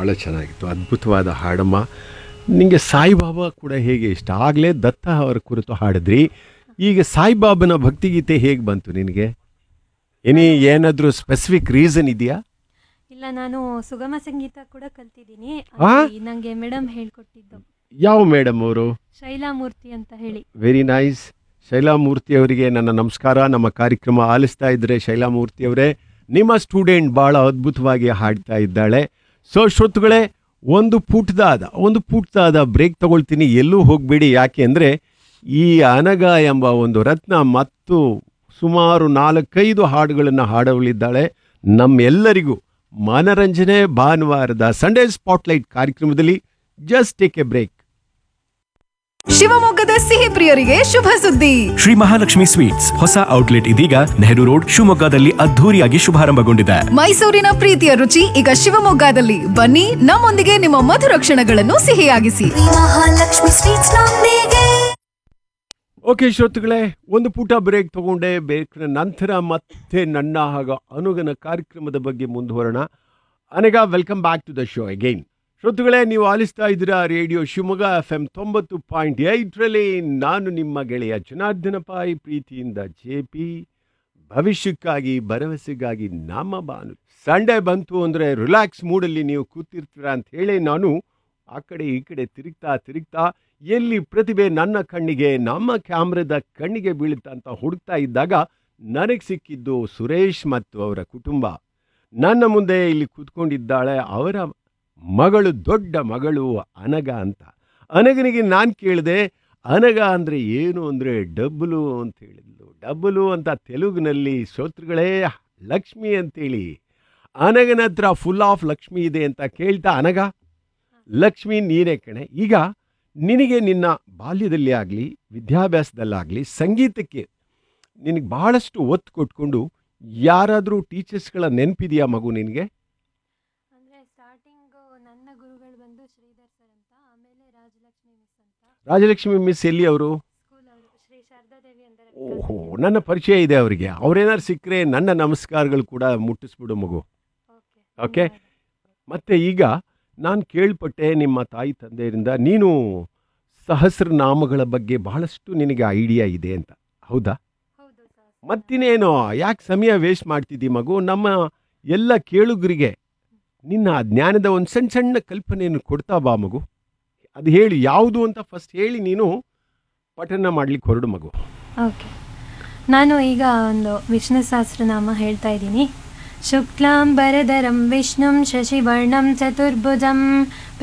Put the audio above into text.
ಭಾಳ ಚೆನ್ನಾಗಿತ್ತು ಅದ್ಭುತವಾದ ಹಾಡಮ್ಮ ನಿಮಗೆ ಸಾಯಿಬಾಬಾ ಕೂಡ ಹೇಗೆ ಇಷ್ಟ ಆಗಲೇ ದತ್ತ ಅವರ ಕುರಿತು ಹಾಡಿದ್ರಿ ಈಗ ಸಾಯಿಬಾಬನ ಭಕ್ತಿಗೀತೆ ಹೇಗೆ ಬಂತು ನಿನಗೆ ಏನಿ ಏನಾದರೂ ಸ್ಪೆಸಿಫಿಕ್ ರೀಸನ್ ಇದೆಯಾ ಇಲ್ಲ ನಾನು ಸುಗಮ ಸಂಗೀತ ಕೂಡ ಕಲ್ತಿದ್ದೀನಿ ಆ? ಅಲ್ಲಿ ನಂಗೆ ಮೇಡಮ್ ಹೇಳ್ಕೊಟ್ಟಿದ್ದು ಯಾವ ಮೇಡಮ್ ಅವರು ಶೈಲಾಮೂರ್ತಿ ಅಂತ ಹೇಳಿ ವೆರಿ ನೈಸ್ ಶೈಲಾಮೂರ್ತಿ ಅವರಿಗೆ ನನ್ನ ನಮಸ್ಕಾರ ನಮ್ಮ ಕಾರ್ಯಕ್ರಮ ಆಲಿಸ್ತಾ ಇದ್ದರೆ ಶೈಲಾಮೂರ್ತಿ ಅವರೇ ನಿಮ್ಮ ಸ್ಟೂಡೆಂಟ್ ಭಾಳ ಅದ್ಭುತವಾಗಿ ಹಾಡ್ತಾ ಇದ್ದಾಳೆ ಸೊ ಶ್ರೋತೃಗಳೇ ಒಂದು ಪುಟ್ದಾದ ಒಂದು ಪುಟ್ದಾದ ಬ್ರೇಕ್ ತಗೊಳ್ತೀನಿ ಎಲ್ಲೂ ಹೋಗಬೇಡಿ ಯಾಕೆ ಅಂದರೆ ಈ ಅನಗ ಎಂಬ ಒಂದು ರತ್ನ ಮತ್ತು ಸುಮಾರು ನಾಲ್ಕೈದು ಹಾಡುಗಳನ್ನು ಹಾಡವಳಿದ್ದಾಳೆ ನಮ್ಮೆಲ್ಲರಿಗೂ ಮನರಂಜನೆ ಭಾನುವಾರದ ಸಂಡೇ ಸ್ಪಾಟ್ಲೈಟ್ ಕಾರ್ಯಕ್ರಮದಲ್ಲಿ ಜಸ್ಟ್ ಟೇಕ್ ಎ ಬ್ರೇಕ್ ಶಿವಮೊಗ್ಗದ ಸಿಹಿ ಪ್ರಿಯರಿಗೆ ಶುಭ ಸುದ್ದಿ ಶ್ರೀ ಮಹಾಲಕ್ಷ್ಮಿ ಸ್ವೀಟ್ಸ್ ಹೊಸ ಔಟ್ಲೆಟ್ ಇದೀಗ ನೆಹರು ರೋಡ್ ಶಿವಮೊಗ್ಗದಲ್ಲಿ ಅದ್ಧೂರಿಯಾಗಿ ಶುಭಾರಂಭಗೊಂಡಿದೆ ಮೈಸೂರಿನ ಪ್ರೀತಿಯ ರುಚಿ ಈಗ ಶಿವಮೊಗ್ಗದಲ್ಲಿ ಬನ್ನಿ ನಮ್ಮೊಂದಿಗೆ ನಿಮ್ಮ ಮಧುರ ಕ್ಷಣಗಳನ್ನು ಸಿಹಿಯಾಗಿಸಿ ಮಹಾಲಕ್ಷ್ಮಿ ಸ್ವೀಟ್ಸ್ ನೊಂದಿಗೆ ಓಕೆ ಶ್ರೋತೃಗಳೇ ಒಂದು ಪುಟ ಬ್ರೇಕ್ ತಗೊಂಡೆ ಬ್ರೇಕ್ನ ನಂತರ ಮತ್ತೆ ನನ್ನ ಹಾಗ ಅನುಗನ ಕಾರ್ಯಕ್ರಮದ ಬಗ್ಗೆ ಮುಂದುವರೋಣ ಅನಗ welcome back to the show again ಶ್ರೋತೃಗಳೇ ನೀವು ಆಲಿಸ್ತಾ ಇದ್ದೀರಾ ರೇಡಿಯೋ ಶಿವಮೊಗ್ಗ ಎಫ್ ಎಂ ತೊಂಬತ್ತು ಪಾಯಿಂಟ್ ಏಯ್ಟ್ರಲ್ಲಿ ನಾನು ನಿಮ್ಮ ಗೆಳೆಯ ಜನಾರ್ದನ ಪಾಯಿ ಪ್ರೀತಿಯಿಂದ ಜೆ ಪಿ ಭವಿಷ್ಯಕ್ಕಾಗಿ ಭರವಸೆಗಾಗಿ ನಮ್ಮ ಬಾನು ಸಂಡೇ ಬಂತು ಅಂದರೆ ರಿಲ್ಯಾಕ್ಸ್ ಮೂಡಲ್ಲಿ ನೀವು ಕೂತಿರ್ತೀರಾ ಅಂತ ಹೇಳಿ ನಾನು ಆ ಕಡೆ ಈ ಕಡೆ ತಿರುಗ್ತಾ ತಿರುಗ್ತಾ ಎಲ್ಲಿ ಪ್ರತಿಭೆ ನನ್ನ ಕಣ್ಣಿಗೆ ನಮ್ಮ ಕ್ಯಾಮ್ರಾದ ಕಣ್ಣಿಗೆ ಬೀಳುತ್ತಾ ಅಂತ ಹುಡುಕ್ತಾ ಇದ್ದಾಗ ನನಗೆ ಸಿಕ್ಕಿದ್ದು ಸುರೇಶ್ ಮತ್ತು ಅವರ ಕುಟುಂಬ ನನ್ನ ಮುಂದೆ ಇಲ್ಲಿ ಕೂತ್ಕೊಂಡಿದ್ದಾಳೆ ಅವರ ಮಗಳು ದೊಡ್ಡ ಮಗಳು ಅನಗ ಅಂತ ಅನಗನಿಗೆ ನಾನು ಕೇಳಿದೆ ಅನಗ ಅಂದರೆ ಏನು ಅಂದರೆ ಡಬ್ಬಲು ಅಂತ ಹೇಳಿದ್ಲು ಡಬ್ಬಲು ಅಂತ ತೆಲುಗಿನಲ್ಲಿ ಶ್ರೋತೃಗಳೇ ಲಕ್ಷ್ಮಿ ಅಂತೇಳಿ ಅನಗನ ಹತ್ರ ಫುಲ್ ಆಫ್ ಲಕ್ಷ್ಮಿ ಇದೆ ಅಂತ ಕೇಳ್ತಾ ಅನಗ ಲಕ್ಷ್ಮಿ ನೀನೇ ಕಣೆ ಈಗ ನಿನಗೆ ನಿನ್ನ ಬಾಲ್ಯದಲ್ಲಿ ಆಗಲಿ ವಿದ್ಯಾಭ್ಯಾಸದಲ್ಲಾಗಲಿ ಸಂಗೀತಕ್ಕೆ ನಿನಗೆ ಬಹಳಷ್ಟು ಒತ್ತು ಕೊಟ್ಕೊಂಡು ಯಾರಾದರೂ ಟೀಚರ್ಸ್ಗಳ ನೆನಪಿದೆಯಾ ಮಗು ನಿನಗೆ ಅಂದ್ರೆ ಸ್ಟಾರ್ಟಿಂಗ್ ನನ್ನ ಗುರುಗಳು ಬಂದು ಶ್ರೀಧರ್ ಸರ್ ಅಂತ ಆಮೇಲೆ ರಾಜಲಕ್ಷ್ಮಿ ಮಿಸ್ ಅಂತ ರಾಜಲಕ್ಷ್ಮಿ ಮಿಸ್ ಎಲ್ಲಿ ಅವರು ಸ್ಕೂಲ್ ಅವರು ಶ್ರೀ ಶಾರದಾದೇವಿ ಅಂದರೆ ಓಹೋ ನನ್ನ ಪರಿಚಯ ಇದೆ ಅವರಿಗೆ ಅವ್ರೇನಾರು ಸಿಕ್ಕರೆ ನನ್ನ ನಮಸ್ಕಾರಗಳು ಕೂಡ ಮುಟ್ಟಿಸ್ಬಿಡು ಮಗು ಓಕೆ Okay. ಮತ್ತು ಈಗ ನಾನು ಕೇಳ್ಪಟ್ಟೆ ನಿಮ್ಮ ತಾಯಿ ತಂದೆಯರಿಂದ ನೀನು ಸಹಸ್ರನಾಮಗಳ ಬಗ್ಗೆ ಬಹಳಷ್ಟು ನಿನಗೆ ಐಡಿಯಾ ಇದೆ ಅಂತ ಹೌದಾ ಹೌದು ಸರ್ ಮತ್ತಿನೇನು ಯಾಕೆ ಸಮಯ ವೇಸ್ಟ್ ಮಾಡ್ತಿದ್ದಿ ಮಗು ನಮ್ಮ ಎಲ್ಲ ಕೇಳುಗರಿಗೆ ನಿನ್ನ ಆ ಜ್ಞಾನದ ಒಂದು ಸಣ್ಣ ಸಣ್ಣ ಕಲ್ಪನೆಯನ್ನು ಕೊಡ್ತಾ ಬಾ ಮಗು ಅದು ಹೇಳಿ ಯಾವುದು ಅಂತ ಫಸ್ಟ್ ಹೇಳಿ ನೀನು ಪಠನ ಮಾಡ್ಲಿಕ್ಕೆ ಹೊರಡು ಮಗು ಓಕೆ ನಾನು ಈಗ ಒಂದು ವಿಷ್ಣು ಸಹಸ್ರನಾಮ ಹೇಳ್ತಾ ಇದ್ದೀನಿ ಶುಕ್ಲಾಂ ಬರದರಂ ವಿಷ್ಣುಂ ಶಶಿವರ್ಣಂ ಚತುರ್ಭುಜಂ